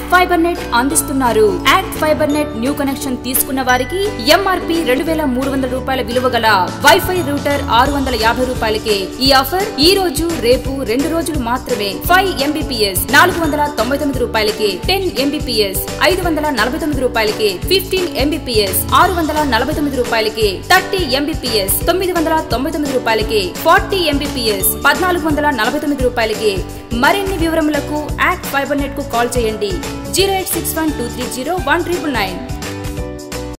fibre net అందిస్తున్నారు ACT fibre net new connection తీసుకున్న వారికి ఎంఆర్పి రెండు వేల మూడు వందల రూపాయల విలువ గల వైఫై రూటర్ ఆరు వందల యాభై రూపాయలకే ఈ ఆఫర్ ఈ రోజు రేపు రెండు రోజులు మాత్రమే ఫైవ్ ఎంబీపీఎస్ నాలుగు వందల తొంభై తొమ్మిది రూపాయలకి టెన్ ఎంబీపీఎస్ ఐదు వందల నలభై తొమ్మిది రూపాయలకి ఫిఫ్టీన్ ఎంబీపీఎస్ ఆరు వందల నలభై తొమ్మిది రూపాయలకి థర్టీ ఎంబీపీఎస్ తొమ్మిది వందల తొంభై తొమ్మిది రూపాయలకి ఫార్టీ ఎంబీపీఎస్ పద్నాలుగు వందల నలభై తొమ్మిది రూపాయలకి మరిన్ని వివరములకు యాక్ట్ ఫైబర్ నెట్ కు కాల్ చేయండి zero eight six one two three zero one triple nine